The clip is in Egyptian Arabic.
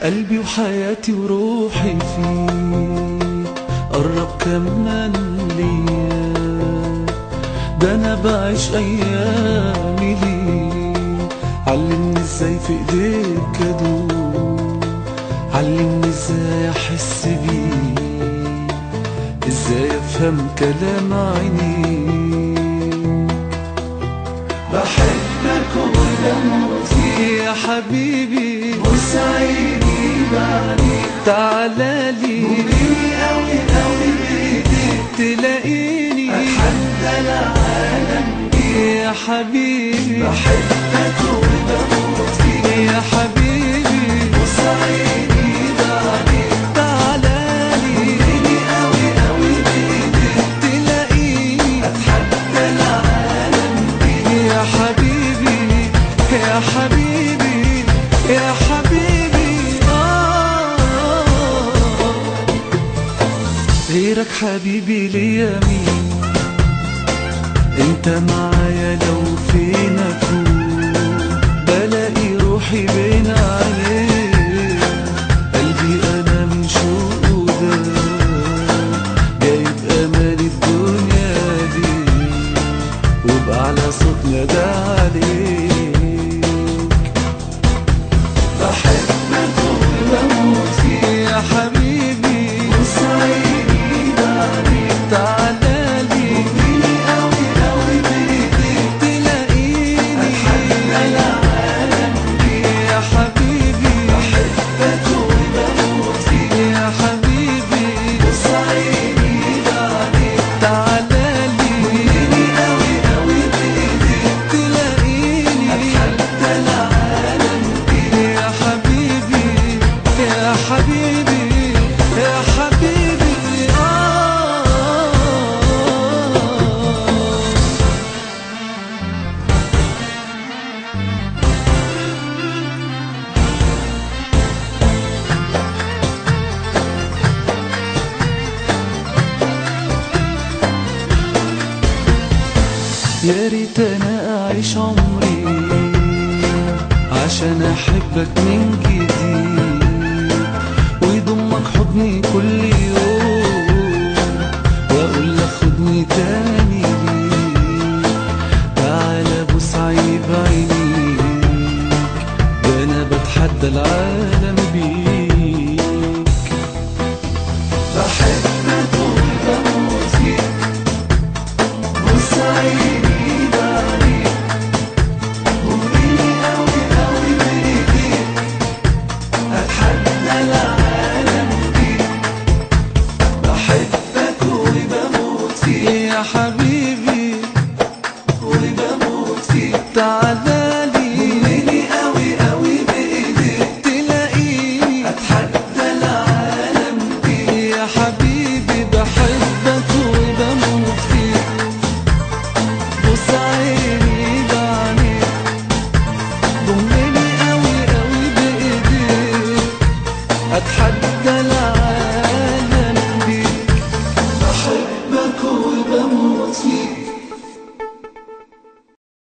قلبي وحياتي وروحي فيك قرب كمان ليا ده انا بعيش ايامي ليك علمني ازاي في ايديك ادوب علمني ازاي احس بيك ازاي افهم كلام عينيك بحبك وبموت فيك يا حبيبي بص عيني بعديك تعالى لي قولي قوي قوي بايديك تلاقيني اتحدى العالم يا حبيبي بحبك وبموت فيك يا حبيبي بص عيني بعديك تعالى لي قولي قوي قوي بايديك تلاقيني اتحدى العالم يا حبيبي يا حبيبي يا حبيبي آه غيرك حبيبي ليا مين انت معايا لو فين اكون بلاقي روحي بين عينيك قلبي انا من شوقه ده جايب امالي الدنيا دي وبأعلى صوت نادى عليك بحبك وبموت فيك يا حبيبي بص عيني بعديك تعالى لي قولي قوي قوي بايديك تلاقيني اتحدى العالم يا حبيبي بحبك وبموت فيك يا حبيبي بص عيني بعديك تعالى لي قولي قوي قوي بايديك تلاقيني اتحدى العالم يا حبيبي يا حبيبي يا حبيبي آه يا ريت انا اعيش عمري عشان احبك من جديد ويضمك حضني كل يوم واقول لك خدني تاني ليك تعالى بص عيني بعينيك ده انا بتحدى العالم بيك بحبك وبموت فيك بص عيني بعديك قولي قوي قوي بايديك اتحدى العالم بيك بحبك وبموت فيك يا حبيبي وبموت فيك تعالى لي قولي قوي قوي بايديك تلاقيني اتحدى العالم بيك يا حبيبي بحبك وبموت فيك بص عيني بعينيك ضمني قوي قوي بايديك اتحدى العالم بيك بحبك وبموت فيك